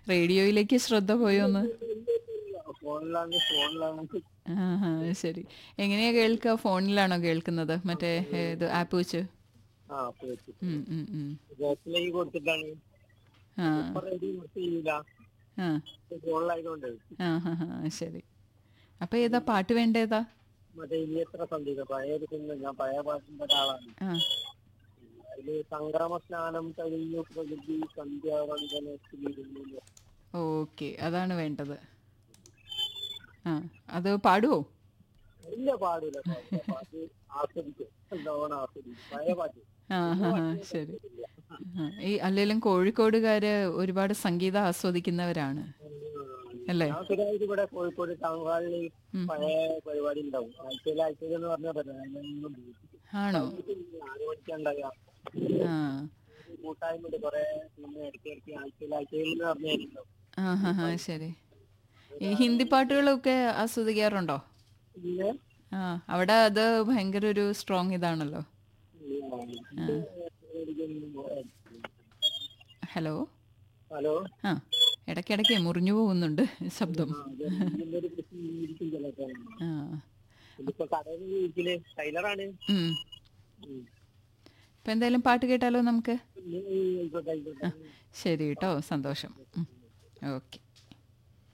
റേഡിയോയിലേക്ക് ശ്രദ്ധ പോയോന്ന് ഫോണിലാണ് ഫോണിലാണ് ആഹാ ശരി എങ്ങനെയാ കേൾക്കുക ഫോണിലാണോ കേൾക്കുന്നത് മറ്റേ ഇത് ആപ്പ് വെച്ച് ആ പോയിട്ട് ഉം, ഉം, ഉം. ബോക്സിലേക്ക് കൊടുത്തിട്ടാണ് ആ ഇപ്പൊ റെഡി യൂസ് ചെയ്യൂല ആ ഫോണിലായതുകൊണ്ട് ആ ഹാ ഹാ ശരി അപ്പൊ ഏതാ പാട്ട് വേണ്ടേതാ മറ്റേ ഇനി എത്ര സന്ധിക്ക പഴയ ഒരു സിനിമ ഞാൻ പഴയ പാട്ടിന്റെ ഒരാളാണ് ആ അതില് സംക്രമ സ്നാനം കഴിഞ്ഞു പ്രകൃതി സന്ധ്യാവന്തന ഓക്കെ അതാണ് വേണ്ടത് ആ അത് പാടുവോ ഇല്ല പാടില്ല പാടില്ല. പാട്ട് ആസ്വദിക്കും നല്ലോണം ആസ്വദിക്കും പഴയ പാട്ട് ആ ഹാ ഹാ ശരി ആ, ഈ അല്ലെങ്കിലും കോഴിക്കോടുകാര് ഒരുപാട് സംഗീതം ആസ്വദിക്കുന്നവരാണ് അല്ലേ ഞാൻ സ്ഥിരമായിട്ട് ഇവിടെ കോഴിക്കോട് ടൗൺ ഹാളിൽ ഉം. പഴയ പരിപാടി ഉണ്ടാവും ആഴ്ചയിൽ ആഴ്ചയിൽ എന്ന് പറഞ്ഞാൽ പറ്റില്ല അതിനൊന്നും ഉപയോഗിക്കും ആണോ ആറ് മണിക്കുണ്ടാകാം ആ കൂട്ടായ്മ കുറെ പിന്നെ ഇടയ്ക്ക് ഇടയ്ക്ക് ആഴ്ചയിൽ ആഴ്ചയിൽ എന്ന് പറഞ്ഞിട്ടുണ്ടാവും ആ ഹാ ഹാ ശരി ഈ ഹിന്ദി പാട്ടുകളൊക്കെ ആസ്വദിക്കാറുണ്ടോ പിന്നെ ആ അവിടെ അത് ഭയങ്കര ഒരു സ്ട്രോങ് ഇതാണല്ലോ ഹലോ ഹലോ ആ ഇടയ്ക്കിടയ്ക്ക് മുറിഞ്ഞു പോകുന്നുണ്ട് ശബ്ദം ഇതിന്റെ ഒരു പ്രശ്നം ഇരിക്കും ചിലപ്പോ ആ ഇതിപ്പോ കടയിൽ വീട്ടില് ടൈലറാണ് ഉം. ഇപ്പൊ എന്തായാലും പാട്ട് കേട്ടാലോ നമുക്ക് ആയിക്കോട്ടെ ആയിക്കോട്ടെ ശരി കേട്ടോ സന്തോഷം ഓക്കെ